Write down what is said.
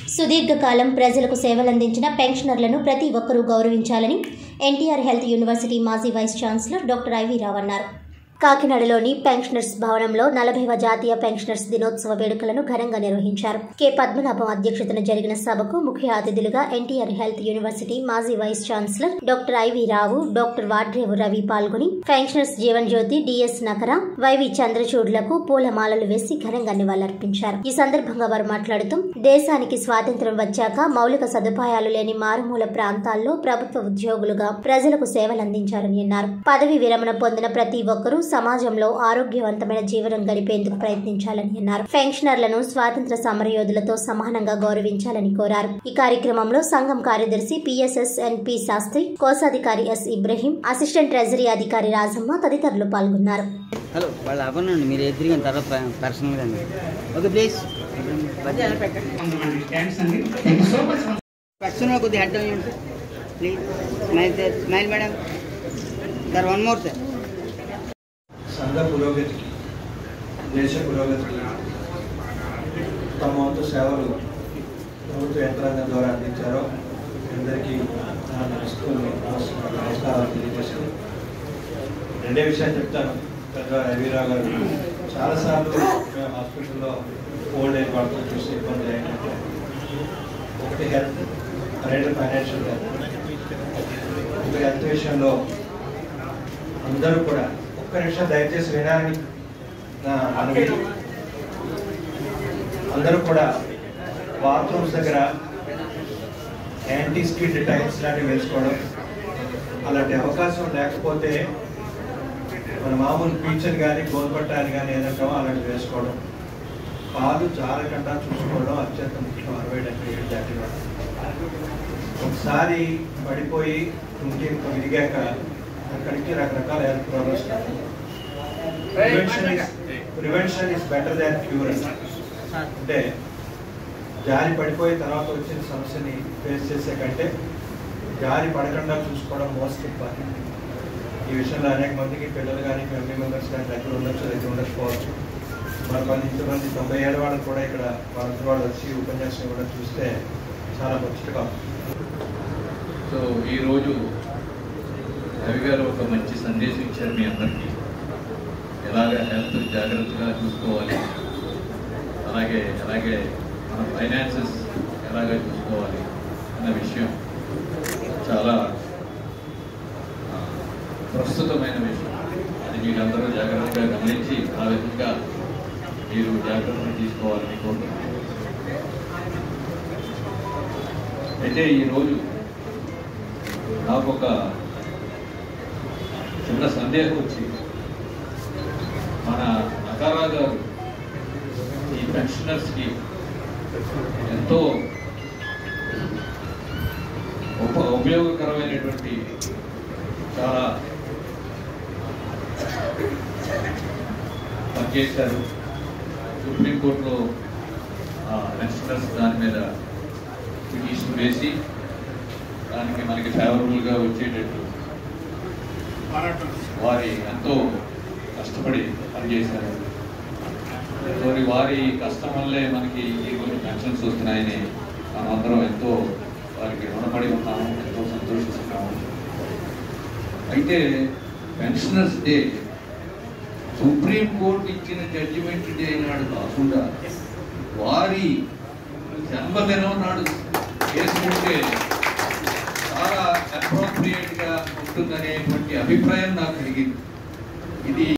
సుదీర్ఘకాలం ప్రజలకు సేవలందించిన పెన్షనర్లను ప్రతి ఒక్కరూ గౌరవించాలని ఎన్టీఆర్ హెల్త్ యూనివర్సిటీ మాజీ vice chancellor doctor IV Rao అన్నారు కాకినాడలోని పెన్షనర్స్ భవనంలో నలభైవ జాతీయ పెన్షనర్స్ దినోత్సవ వేడుకలను ఘనంగా నిర్వహించారు కె పద్మనాభం అధ్యక్షతన జరిగిన సభకు ముఖ్య అతిథులుగా ఎన్టీఆర్ హెల్త్ యూనివర్సిటీ మాజీ vice chancellor doctor IV Rao doctor Vadrevu Ravi పాల్గొని pensioners Jeevan Jyothi DS Nakara YV చంద్రచూడులకు పూలమాలలు వేసి ఘనంగా నివాళులర్పించారు ఈ సందర్భంగా వారు మాట్లాడుతూ దేశానికి స్వాతంత్ర్యం వచ్చాక మౌలిక సదుపాయాలు లేని మారుమూల ప్రాంతాల్లో ప్రభుత్వ ఉద్యోగులుగా ప్రజలకు సేవలందించారని అన్నారు పదవి విరమణ పొందిన ప్రతి ఒక్కరూ సమాజంలో ఆరోగ్యవంతమైన జీవనం గడిపేందుకు ప్రయత్నించాలని అన్నారు పెన్షనర్లను స్వాతంత్ర సమరయోధులతో సమానంగా గౌరవించాలని కోరారు ఈ కార్యక్రమంలో సంఘం కార్యదర్శి పిఎస్ఎస్ ఎన్పి శాస్త్రి కోశాధికారి ఎస్ ఇబ్రహీం అసిస్టెంట్ ట్రెజరీ అధికారి రాజమ్మ తదితరులు పాల్గొన్నారు హలో వాళ్ళు అవ్వనండి మీరు ఎదురుగా తర్వాత పర్సనల్గా ఓకే ప్లీజ్ పర్సనల్ కొద్దిగా హెడ్ ఇవ్వండి please smile sir smile madam sir one more sir సంఘ పురోగతికి దేశ పురోగతికి తమ వంతు సేవలు ప్రభుత్వ యంత్రాంగం ద్వారా అందించారో అందరికీ నా నమస్కారం నమస్కారాలు తెలియజేస్తూ రెండే విషయాలు చెప్తాను పెద్ద రవిరావు గారు చాలాసార్లు మేము హాస్పిటల్లో ఓల్డ్ ఏజ్ వాళ్ళతో చూసి ఇబ్బంది ఏంటంటే ఒకటి హెల్త్ రెండు ఫైనాన్షియల్ హెల్త్ ఒక హెల్త్ విషయంలో అందరూ కూడా ఒక్క నిమిషం దయచేసి వినాలని నా మనవి అందరూ కూడా బాత్రూమ్స్ దగ్గర యాంటీ స్కిడ్ టైల్స్ లాంటివి వేసుకోవడం అలాంటి అవకాశం లేకపోతే మన మామూలు పీచర్ కానీ గోల్పట్టాలు కానీ ఏదంటే అలాంటివి వేసుకోవడం పాలు జారకుండా చూసుకోవడం అత్యంత ముఖ్యం అరవై డెబ్బై ఏడు దాటిన ఒకసారి పడిపోయి ఇంకేం విరిగాక అక్కడికి రకరకాల health problems prevention prevention is better than cure అంటే జారి పడిపోయిన తర్వాత వచ్చిన సమస్యని ఫేస్ చేసే కంటే జారి పడకుండా చూసుకోవడం మోస్ట్ ఇంపార్టెంట్ ఈ విషయంలో అనేక మందికి పిల్లలు కానీ ఫ్యామిలీ మెంబర్స్ కానీ దగ్గర ఉండొచ్చు దగ్గర ఉండకపోవచ్చు మరి కొంత ఇంతమంది తొంభై ఏళ్ళ వాళ్ళు కూడా ఇక్కడ వాళ్ళ వాళ్ళు వచ్చి ఉపన్యాసం కూడా చూస్తే చాలా ముచ్చటగా ఉంది. సో ఈరోజు రవి గారు ఒక మంచి సందేశం ఇచ్చారు మీ అందరికీ ఎలాగ హెల్త్ జాగ్రత్తగా చూసుకోవాలి అలాగే అలాగే మన ఫైనాన్సెస్ ఎలాగ చూసుకోవాలి అన్న విషయం చాలా ఆ, ప్రస్తుతమైన విషయం అది మీరందరూ జాగ్రత్తగా గమనించి ఆ విధంగా మీరు జాగ్రత్తలు తీసుకోవాలని కోరుతున్నాను అయితే ఈరోజు నాకు ఒక చిన్న సందేహం వచ్చి మన నకారా గారు ఈ పెన్షనర్స్కి ఎంతో ఉప ఉపయోగకరమైనటువంటి చాలా పనిచేశారు సుప్రీంకోర్టులో పెన్షనర్స్ దాని మీద పిటిషన్ వేసి దానికి మనకి ఫేవరబుల్గా వచ్చేటట్టు వారి ఎంతో కష్టపడి పనిచేశారు మరి వారి కష్టం వల్లే మనకి ఈ రోజు పెన్షన్స్ వస్తున్నాయని మనమందరం ఎంతో వారికి రుణపడి ఉన్నాము ఎంతో సంతోషిస్తున్నాము అయితే పెన్షనర్స్ డే సుప్రీం కోర్టు ఇచ్చిన జడ్జిమెంట్ డే నాడు కాకుండా వారి జన్మదినం నాడు చేసుకుంటే చాలా అప్రోప్రియేట్ గా ఉంటుందనేటువంటి అభిప్రాయం నాకు కలిగింది ఇది